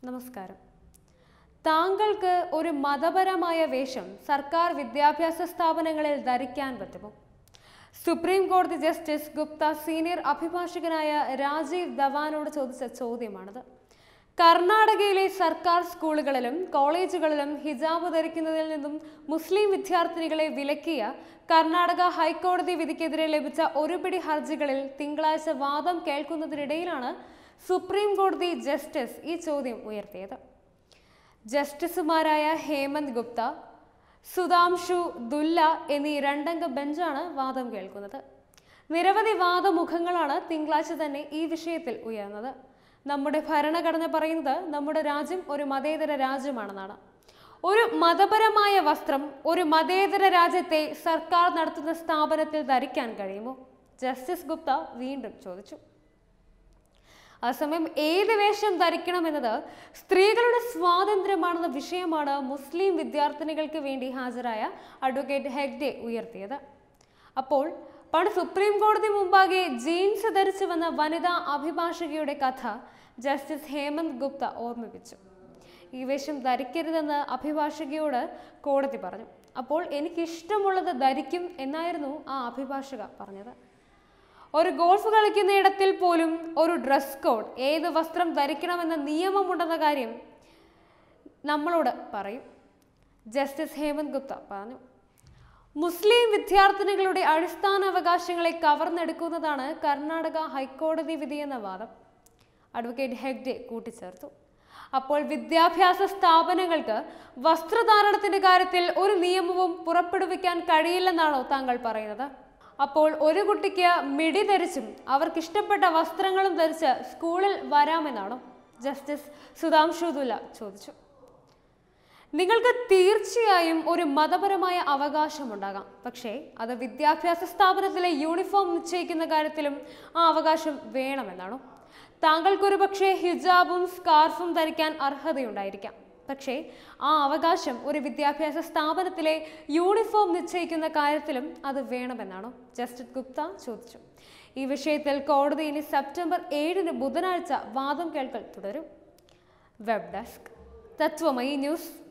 നമസ്കാരം താങ്കൾക്ക് ഒരു മതപരമായ വേഷം സർക്കാർ വിദ്യാഭ്യാസ സ്ഥാപനങ്ങളിൽ ധരിക്കാൻ പറ്റുമോ സുപ്രീം കോടതി ജസ്റ്റിസ് ഗുപ്ത സീനിയർ അഭിഭാഷകനായ രാജീവ് ധവാനോട് ചോദിച്ച ചോദ്യമാണിത് കർണാടകയിലെ സർക്കാർ സ്കൂളുകളിലും കോളേജുകളിലും ഹിജാബ് ധരിക്കുന്നതിൽ നിന്നും മുസ്ലിം വിദ്യാർത്ഥിനികളെ വിലക്കിയ കർണാടക ഹൈക്കോടതി വിധിക്കെതിരെ ലഭിച്ച ഒരു പിടി ഹർജികളിൽ തിങ്കളാഴ്ച വാദം കേൾക്കുന്നതിനിടയിലാണ് സുപ്രീം കോടതി ജസ്റ്റിസ് ഈ ചോദ്യം ഉയർത്തിയത് ജസ്റ്റിസുമാരായ ഹേമന്ത് ഗുപ്ത സുധാംശു ദുല്ല എന്നീ രണ്ടംഗ ബെഞ്ചാണ് വാദം കേൾക്കുന്നത് നിരവധി വാദമുഖങ്ങളാണ് തിങ്കളാഴ്ച തന്നെ ഈ വിഷയത്തിൽ ഉയർന്നത് നമ്മുടെ ഭരണഘടന പറയുന്നത് നമ്മുടെ രാജ്യം ഒരു മതേതര രാജ്യമാണെന്നാണ് ഒരു മതപരമായ വസ്ത്രം ഒരു മതേതര രാജ്യത്തെ സർക്കാർ നടത്തുന്ന സ്ഥാപനത്തിൽ ധരിക്കാൻ കഴിയുമോ ജസ്റ്റിസ് ഗുപ്ത വീണ്ടും ചോദിച്ചു അതേസമയം ഏത് വേഷം ധരിക്കണമെന്നത് സ്ത്രീകളുടെ സ്വാതന്ത്ര്യമാണെന്ന വിഷയമാണ് മുസ്ലിം വിദ്യാർത്ഥിനികൾക്ക് വേണ്ടി ഹാജരായ അഡ്വക്കേറ്റ് ഹെഗ്ഡെ ഉയർത്തിയത് അപ്പോൾ പണ്ട് സുപ്രീം കോടതി മുമ്പാകെ ജീൻസ് ധരിച്ചു വന്ന വനിതാ അഭിഭാഷകയുടെ കഥ ജസ്റ്റിസ് ഹേമന്ത് ഗുപ്ത ഓർമ്മിപ്പിച്ചു ഈ വേഷം ധരിക്കരുതെന്ന് അഭിഭാഷകയോട് കോടതി പറഞ്ഞു അപ്പോൾ എനിക്കിഷ്ടമുള്ളത് ധരിക്കും എന്നായിരുന്നു ആ അഭിഭാഷക പറഞ്ഞത് ഒരു ഗോൾഫ് കളിക്കുന്ന ഇടത്തിൽ പോലും ഒരു ഡ്രസ് കോഡ് ഏത് വസ്ത്രം ധരിക്കണമെന്ന നിയമമുണ്ടെന്ന കാര്യം നമ്മളോട് പറയും ജസ്റ്റിസ് ഹേമന്ത് ഗുപ്ത പറഞ്ഞു മുസ്ലിം വിദ്യാർത്ഥിനികളുടെ അടിസ്ഥാന അവകാശങ്ങളെ കവർന്നെടുക്കുന്നതാണ് കർണാടക ഹൈക്കോടതി വിധിയെന്ന വാദം അഡ്വക്കേറ്റ് ഹെഗ്ഡെ കൂട്ടിച്ചേർത്തു അപ്പോൾ വിദ്യാഭ്യാസ സ്ഥാപനങ്ങൾക്ക് വസ്ത്രധാരണത്തിന്റെ കാര്യത്തിൽ ഒരു നിയമവും പുറപ്പെടുവിക്കാൻ കഴിയില്ലെന്നാണോ താങ്കൾ പറയുന്നത് അപ്പോൾ ഒരു കുട്ടിക്ക് മിടി ധരിച്ചും അവർക്ക് ഇഷ്ടപ്പെട്ട വസ്ത്രങ്ങളും ധരിച്ച് സ്കൂളിൽ വരാമെന്നാണോ ജസ്റ്റിസ് സുധാംശു ദുല്ല ചോദിച്ചു നിങ്ങൾക്ക് തീർച്ചയായും ഒരു മതപരമായ അവകാശമുണ്ടാകാം പക്ഷേ അത് വിദ്യാഭ്യാസ സ്ഥാപനത്തിലെ യൂണിഫോം നിശ്ചയിക്കുന്ന കാര്യത്തിലും ആ അവകാശം വേണമെന്നാണോ താങ്കൾക്കൊരു പക്ഷേ ഹിജാബും സ്കാർഫും ധരിക്കാൻ അർഹതയുണ്ടായിരിക്കാം പക്ഷേ ആ അവകാശം ഒരു വിദ്യാഭ്യാസ സ്ഥാപനത്തിലെ യൂണിഫോം നിശ്ചയിക്കുന്ന കാര്യത്തിലും അത് വേണമെന്നാണോ ജസ്റ്റിസ് ഗുപ്ത ചോദിച്ചു ഈ വിഷയത്തിൽ കോടതി ഇനി സെപ്റ്റംബർ ഏഴിന് ബുധനാഴ്ച വാദം കേൾക്കൽ തുടരും വെബ് ഡെസ്ക് തത്വമയി ന്യൂസ്